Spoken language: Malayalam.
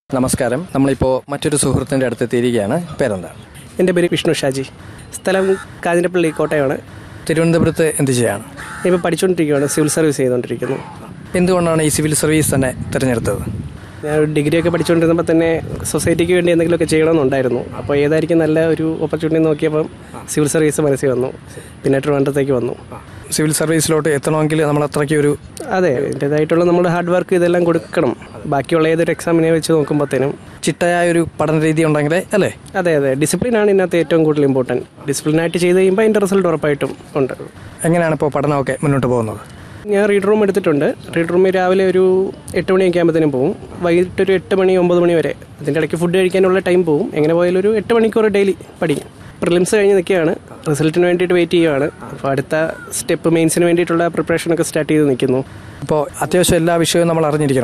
നമസ്കാരം നമ്മളിപ്പോൾ മറ്റൊരു സുഹൃത്തിൻ്റെ അടുത്ത് എത്തിയിരിക്കുകയാണ് പേരെന്താണ് എൻ്റെ പേര് വിഷ്ണു ഷാജി സ്ഥലം കാഞ്ഞിരപ്പള്ളി കോട്ടയമാണ് തിരുവനന്തപുരത്ത് എന്ത് ചെയ്യാണ് ഇപ്പോൾ പഠിച്ചുകൊണ്ടിരിക്കുകയാണ് സിവിൽ സർവീസ് ചെയ്തുകൊണ്ടിരിക്കുന്നു എന്തുകൊണ്ടാണ് ഈ സിവിൽ സർവീസ് തന്നെ തിരഞ്ഞെടുത്തത് ഞാൻ ഒരു ഡിഗ്രിയൊക്കെ പഠിച്ചുകൊണ്ടിരുന്നപ്പോൾ തന്നെ സൊസൈറ്റിക്ക് വേണ്ടി എന്തെങ്കിലുമൊക്കെ ചെയ്യണമെന്നുണ്ടായിരുന്നു അപ്പോൾ ഏതായിരിക്കും നല്ല ഒരു ഓപ്പർച്യൂണിറ്റി നോക്കിയപ്പം സിവിൽ സർവീസ് മനസ്സിൽ വന്നു പിന്നെ ട്രിവാൻഡ്രത്തേക്ക് വന്നു സിവിൽ സർവീസിലോട്ട് എത്തണമെങ്കിൽ നമ്മൾ അത്രയ്ക്ക് ഒരു അതെ അതിൻ്റേതായിട്ടുള്ള നമ്മുടെ ഹാർഡ് വർക്ക് ഇതെല്ലാം കൊടുക്കണം ബാക്കിയുള്ള ഏതൊരു എക്സാമിനെ വെച്ച് നോക്കുമ്പോഴത്തേനും ചിട്ടയായ ഒരു പഠന രീതി ഉണ്ടെങ്കിലേ അല്ലേ അതെ അതെ ഡിസിപ്ലിനാണ് ഇതിനകത്ത് ഏറ്റവും കൂടുതൽ ഇമ്പോർട്ടൻറ്റ് ഡിസിപ്ലിനായിട്ട് ചെയ്ത് കഴിയുമ്പോൾ അതിൻ്റെ റിസൾട്ട് ഉറപ്പായിട്ടും ഉണ്ട് എങ്ങനെയാണ് ഇപ്പോൾ പഠനമൊക്കെ മുന്നോട്ട് പോകുന്നത് ഞാൻ റീഡ് റൂം എടുത്തിട്ടുണ്ട് റീഡ് റൂമിൽ രാവിലെ ഒരു എട്ട് മണിയൊക്കെ ആകുമ്പോഴത്തേനും പോകും വൈകിട്ട് ഒരു എട്ട് മണി ഒമ്പത് മണി വരെ അതിൻ്റെ ഇടയ്ക്ക് ഫുഡ് കഴിക്കാനുള്ള ടൈം പോകും എങ്ങനെ പോയാലും ഒരു എട്ട് മണിക്കൂർ ഡെയിലി പഠിക്കും പ്രിലിംസ് കഴിഞ്ഞ് നിൽക്കുകയാണ് റിസൾട്ടിന് വേണ്ടിയിട്ട് വെയിറ്റ് ചെയ്യുകയാണ് അപ്പോൾ അടുത്ത സ്റ്റെപ്പ് മെയിൻസിന് വേണ്ടിയിട്ടുള്ള പ്രിപ്പറേഷനൊക്കെ സ്റ്റാർട്ട് ചെയ്ത് നിൽക്കുന്നു ഇപ്പോൾ അത്യാവശ്യം എല്ലാ വിഷയവും നമ്മൾ അറിഞ്ഞിരിക്കണം